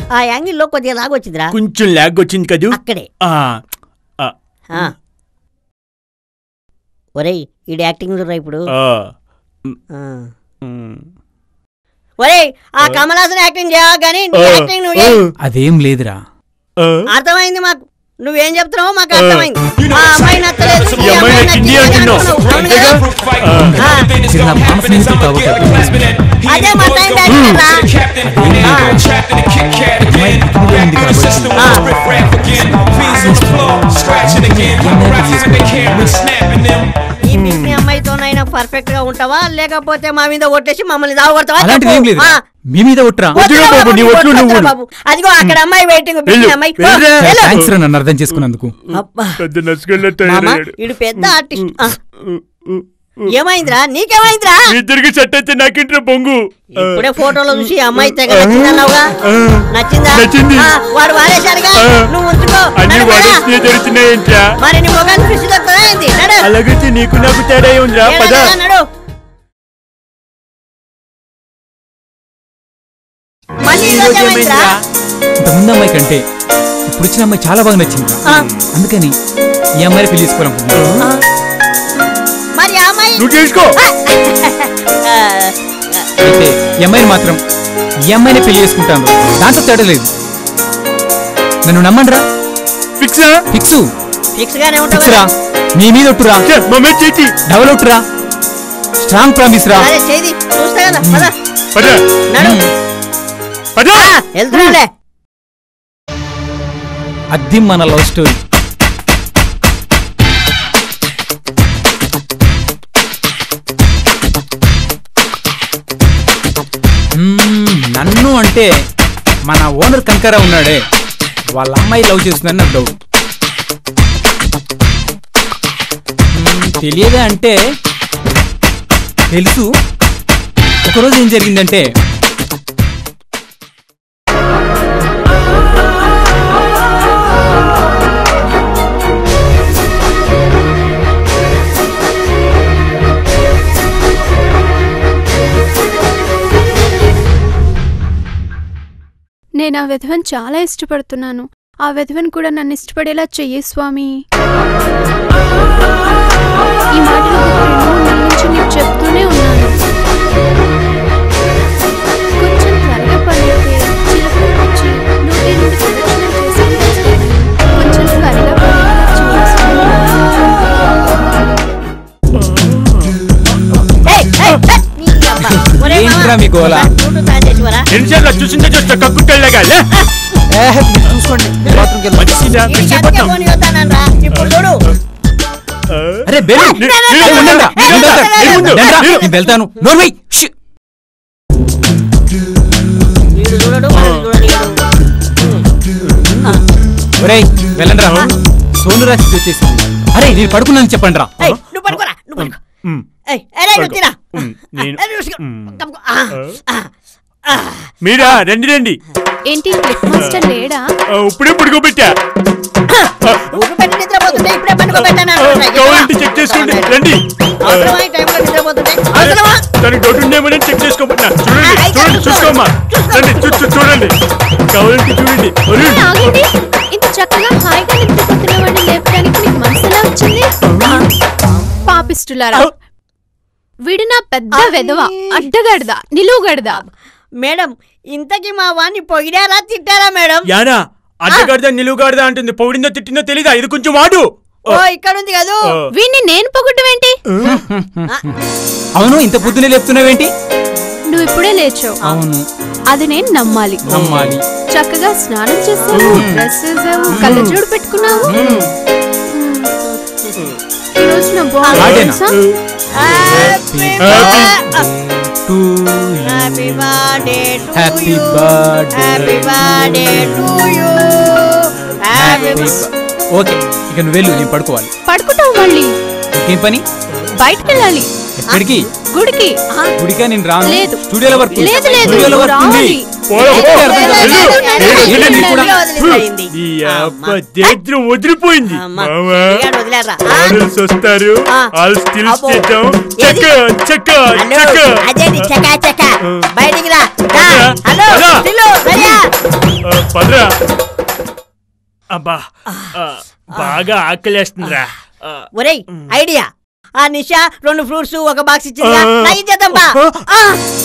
ఆ యాంగిల్లో కొద్దిగా లాగొచ్చిందిరా కొంచెం లాగ్ వచ్చింది కదూ అక్కడే ఆ, ఆ, ఆ. ఒరేయ్ ఈడు యాక్టింగ్ చూడరా ఇప్పుడు ఆ. ఆ. ఉమ్. ఒరేయ్ ఆ కమలాసన్ యాక్టింగ్ చేయవా కానీ నీ ఆ, యాక్టింగ్ నువ్వు చేయి. అదేం లేదురా ఆ. అర్థమైంది మాకు నువ్వేం చెప్తున్నావో మాకు అర్థమైంది ఆ అమ్మాయి నచ్చలేదు ఈ ఈ అమ్మాయి అమ్మాయి నచ్చింది నచ్చింది అంటున్నావు. అంటున్నావు. అవును అంతేగా? కదా? ఆ. ఆ. ఇది నా మనసు కాబట్టి అదే మా టైం యాక్టింగ్ రా ఈ పిసిని అమ్మాయితోనైనా పర్ఫెక్ట్ గా ఉంటావా లేకపోతే మా మీద ఒట్టేసి మమ్మల్ని దావగొడతావా అలాంటిది ఏం లేదు ఆ. మీ మీద ఒట్రా వద్దురా బాబు, నీ ఒట్లు నువ్వు. వద్దురా బాబు. అదిగో అక్కడ అమ్మాయి వెయిటింగ్ పిసిని వెళ్ళు, అమ్మాయి వెళ్ళురా. ఓ, వెళ్ళు. థ్యాంక్స్ రా నన్ను అర్థం చేసుకున్నందుకు అబ్బా పెద్ద నసుకెళ్ళ మామ తయారయ్యాడు ఇడు పెద్ద ఆర్టిస్ట్ ఆ, ఏమైందిరా నీకేమైందిరా ఇద్దరికి సెట్ అయితే నాకింట్రా బొంగు ఇప్పుడే ఫోటోలో చూసి ఈ అమ్మాయి తెగ నచ్చిందన్నావుగా ఆ. నచ్చిందా నచ్చింది. ఆ, వాడు వాడేశాడుగా ఆ. నువ్వు ఉంచుకో అన్ని నడు, నడు. వాడేసి జరుగుతున్నాయంట్రా మరి నీ మొగాన్ని ఫిష్ దొరుకుతుందా ఏంది నడు అలాగైతే నీకు నాకు తేడా ఉందిరా ఏడా, పద నడు, నడు మళ్ళీ ఈరోజు ఏమైందిరా? ఇంతకుముందు అమ్మాయి కంటే ఇప్పుడు వచ్చిన అమ్మాయి చాలా బాగా నచ్చింది ఆ, అందుకని ఈ అమ్మాయిని పెళ్లి చేసుకోవాలనుకుంటున్నాను ఆ. మరి ఆ అమ్మాయి నువ్వు చేసుకో ఆ, అయితే ఈ అమ్మాయిని మాత్రం ఈ అమ్మాయిని పెళ్లి చేసుకుంటాను దాంతో తేడా లేదు నన్ను నమ్మండిరా ఫిక్సా ఫిక్సు ఫిక్స్ గానే ఉంటావు ఫిక్స్ రా మీ మీద ఒట్టురా మమ్మీ చేతి డబల్ ఒట్టురా స్ట్రాంగ్ ప్రామిస్ రా అదే చేది చూస్తా కదా పద పద నడు పద ఆ, వెళ్తున్నాలే అది మన లవ్ స్టోరీ మ్మ్, నన్ను అంటే మన ఓనర్ కంకరా ఉన్నాడే వాళ్ళ అమ్మాయి లవ్ చేస్తుందని నాకు డౌట్ మ్మ్, తెలియదా అంటే తెలుసు ఒకరోజు ఏం జరిగిందంటే నేను ఆ విధవని చాలా ఇష్టపడుతున్నాను ఆ విధవని కూడా నన్ను ఇష్టపడేలా చెయ్యి స్వామి ఈ మాటలు గత రెండు మూడు నెలల నుంచి నీకు చెప్తూనే ఉన్నాను కొంచెం త్వరగా పనైతే చిలుకలు వచ్చి నూట ఎనిమిది ప్రదక్షిణలు చేసుకుని వస్తాను. కొంచెం త్వరగా పనేలా చెయ్యి స్వామి. ఏయ్, ఏయ్, ఏయ్, నీ అబ్బా. ఒరేయ్ మామ, ఏంట్రా మీ గోల? చూడు తాను చేసివరా? ఎన్నిసార్లు చూసిందే చూస్తా కక్కుకెళ్ళగా లే చూసుకోండి మంచిదా ఈ గదికే పోనీ వద్దానన్రా. ఇప్పుడు చూడు అరే బెల్ ని- ని- ఉండండి, ఉండండి, ని ముందు. నేను వెళ్తాను నోర్మై వీడు చూడడు మనల్ని చూడనీయడు. ఒరేయ్ వెళ్ళండి రా సోను రాసి వచ్చేసింది అరే నేను పడుకున్నాను చెప్పండి రా ఏయ్, నువ్వు పడుకోరా నువ్వు పడుకో ఉమ్. ఏయ్, ఏరే, నువ్వు తిరా. ఉమ్, నేను- ఏయ్, నువ్వు సిగ- ఉమ్. కప్పుకో. ఆ, ఆ, ఆ. మీరా రండి రండి ఏంటి క్లిప్ మాస్టర్ లేడా ఆ, ఇప్పుడే పడుకోబెట్టా ఊరు పెట్టి నిద్రపోతుంటే ఇప్పుడే పండుకోబెట్టాను ఆ, అంటున్నా. కావాలంటే చెక్ చేసుకోండి రండి అవసరమా ఈ టైంలో నిద్రపోతుంటే అవసరమా తనకి డౌట్ ఉందేమో చెక్ చేసుకోబోతున్నా చూడండి ఆ, అయితే చూడండి చూసుకో. చూసుకోమ్మా చూసుకో. రండి చూ చూ- చూడండి కావాలంటే చూడండి ఒరేయ్, ఏ, ఆగండి ఇంత చక్కగా హాయిగా నిద్రపోతున్న వాడిని లేపడానికి మీకు మనసులా వచ్చింది పాపిస్తులారా వీడు నా పెద్ద వెధవ అడ్డగడదా నిలువుగడదా మేడం ఇంతకీ మా వాణ్ణి పొగిడారా తిట్టారా మేడం యానా అడ్డగాడిదా నిలువుగాడిదా అంటుంది పొగిడిందో తిట్టిందో తెలీదా ఇది కొంచెం వాడు ఓ ఇక్కడ ఉంది కదూ ఆ, వీడిని నేను పొగట్టం ఏంటి అవును ఇంత పొద్దునే లేపుతున్నావేంటి నువ్వు ఇప్పుడే లేచావు అవును అది నేను నమ్మాలి నమ్మాలి చక్కగా స్నానం చేసావు డ్రెస్ వేసావు కళ్ళజోడు పెట్టుకున్నావు ఈ రోజు నా బాగుంది ఆడేనా? తెలుసా happy to happy birthday to happy you birthday happy birthday to you happy okay ఇక నువ్వు వెళ్ళు నేను పడుకోవాలి పడుకుంటావు మళ్ళీ ఇంకేం పని బయటికి వెళ్ళాలి ఎక్కడికి గుడికి గుడికా నేను రాను లేదు. స్టూడియోలో వర్క్ ఉంది. లేదు లేదు స్టూడియోలో వర్క్ ఉంది రావాలి పోరా, చెప్తే పో. అర్థం కాదు. లేదు, వెళ్ళు. లేదు, వెళ్ళు, లేదు, వెళ్ళు, లేదు, కూడా. లేదు, వదిలేసింది. ఈ అబ్బ అమ్మ. దరిద్రం వదిలిపోయింది అమ్మ. మావా ఇయ్యాడు వదిలేరా? ఆ? ఆర్డర్స్ వస్తారు ఆ. ఆల్ స్టిల్స్ అబ్బో. చేద్దాం ఏది? చెక్క చెక్క హలో చెక్క అదేంటి చకా చకా బయటికి రా రా. వదిరా, హలో వదిరా. టిల్లు, రయ్యా. ఆ, అబ్బా ఆ, బాగా ఆకలేస్తుందిరా ఆ, ఒరేయ్ ఐడియా ఆ నిషా రెండు ఫ్రూట్స్ ఒక బాక్స్ ఇచ్చింది ఆ. నా ఇచ్చేద్దాం బా ఆ.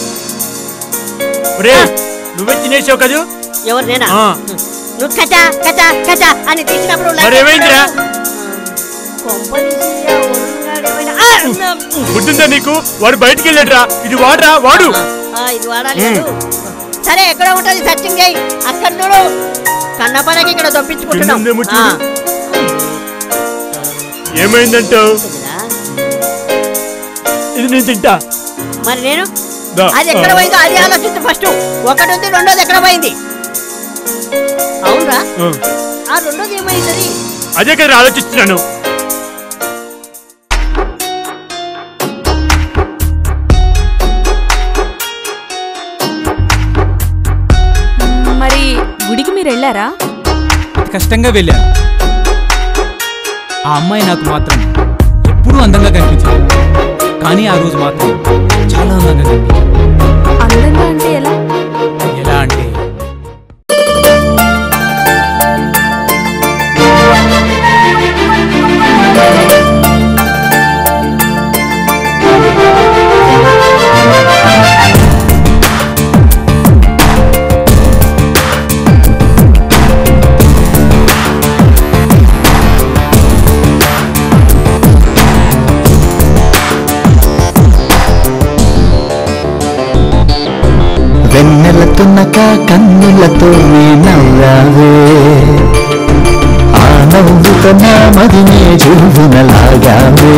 ఒరేయ్, నువ్వే తినేసావు కదూ ఎవరు నేనా ఆ. నువ్వు కచా కచా కచా అని తీసినప్పుడు మరి ఏమైందిరా? కొంపదీసి ఆ వరుణ్గాడు ఏమైనా- ఆ! గుర్తుందా నీకు వాడు బయటికి వెళ్ళాడురా ఇది వాడురా వాడు ఆ, ఇది వాడాలి కదూ. సరే ఎక్కడ ఉంటది సర్చింగ్ చేయి అక్కడ చూడు కన్నపనకి ఇక్కడ దొప్పించుకుంటున్నాం కిందుందేమో ఆ. చూడు. ఏమైందంటావు ఇదిరా. ఇది నేను తింటా మరి నేను దా. అది ఎక్కడ ఆ. పోయిందో అది ఆలోచించు ఫస్ట్ ఒకటి ఉంది రెండోది ఎక్కడ పోయింది అవునరా ఆ, ఆ రెండోది ఏమైంది అదే కదా ఆలోచిస్తున్నాను మరి గుడికి మీరు వెళ్ళారా అతి కష్టంగా వెళ్ళాను ఆ అమ్మాయి నాకు మాత్రం ఎప్పుడూ అందంగా కనిపించింది కానీ ఆ రోజు మాత్రం చాలా అందంగా కనిపించింది అందంగా అంటే ఎలా ఎలా అంటే వెన్నెలతున్నక కన్నులతో నీ నవ్వావే ఆ నవ్వుతో నా మదినే జువ్వునలాగావే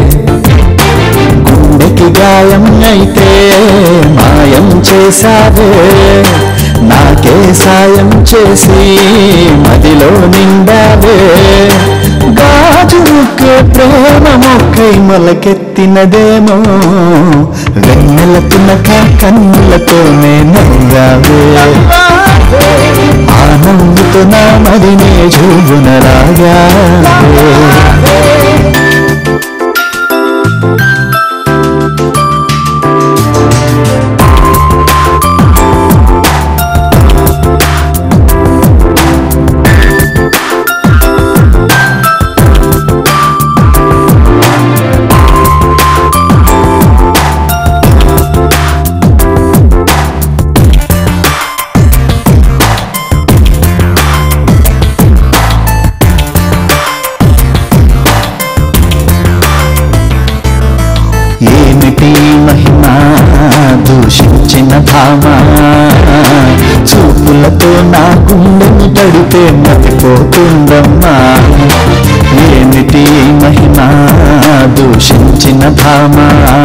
గుండెకి గాయం అయితే మాయం చేశావే నాకే సాయం చేసి మదిలో నిండావే గాజు ముక్కే ప్రేమ మొక్కై మొలకెత్తినదేమో వెన్నెల తునక కన్నులతోనే నవ్వావే ఆ నవ్వుతో నా మదినే జూబునలాగా ఏమిటి మహిమ దూషించిన భామ చూపులతో నా గుండెని తడితే మతిపోతుందమ్మా ఏమిటి మహిమ దూషించిన భామ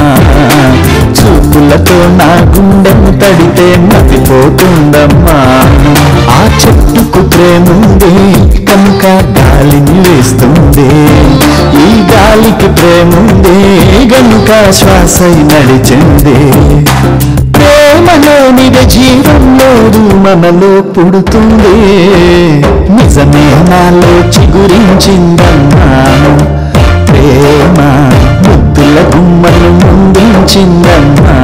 చూపులతో నా గుండెని తడితే మతిపోతుందమ్మా ఆ చెట్టుకు ప్రేముంది కనుక గాలిని వేస్తుంది ఈ గాలికి ప్రేముంది గనుక శ్వాసై నడిచింది ప్రేమలోనిది జీవంలోదు మనలో పుడుతుంది నిజమే నాలో చిగురించిందన్నాను ప్రేమ ముద్దుల గుమ్మను ముందుంచిందమ్మా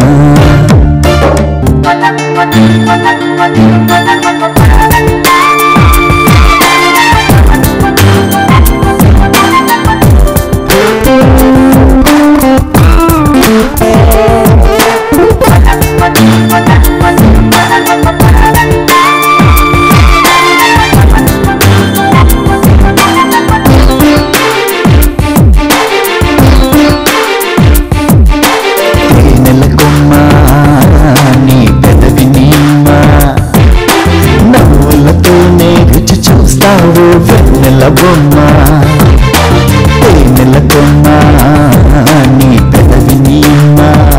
తేనెల కొమ్మ నీ పెదవి నీమ్మ నవ్వులతోనే రుచి చూస్తావు వెన్నెల బొమ్మ తేనెల కొమ్మ నీ పెదవి నీమ్మ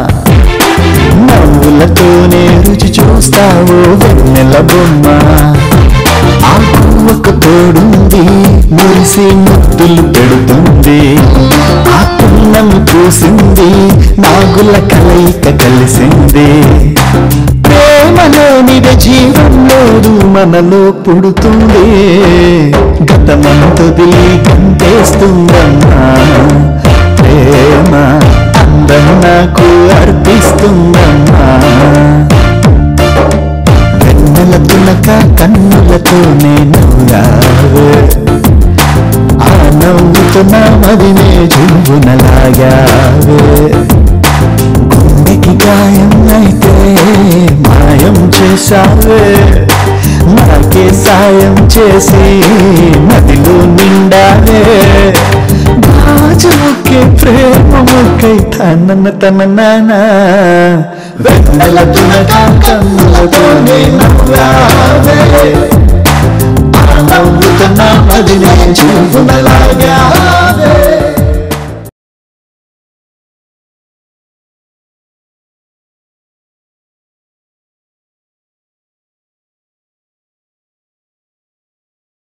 నవ్వులతోనే రుచి చూస్తావు వెన్నెల బొమ్మ ఆ పువ్వకు తోడుంది మురిసి ముద్దులు పెడుతుంది ఆ పున్నమి పూసింది నాగుల కలయిక కలిసింది ప్రేమలోనిద జీవంలోదు మనలో పుడుతుంది గతమంతొదిలి కంటేస్తుందమ్మా ప్రేమ అందం నాకు అర్పిస్తుందమ్మా వెన్నెల తునక కన్నుల వెన్నెలతోనే నవ్వావే ఆ నవ్వుతున్న మదినే జువ్వునలాగావే గుండెకి గాయం అయితే మాయం చేశావే నాకే సాయం చేసి నదిలో నిండావే బాజముకే ప్రేమ ముక్కై తనన తన నాన్న వెన్నెల తునక కన్నులతోనే నవ్వావే ఆ నవ్వుతున్న మదినే చూపునలా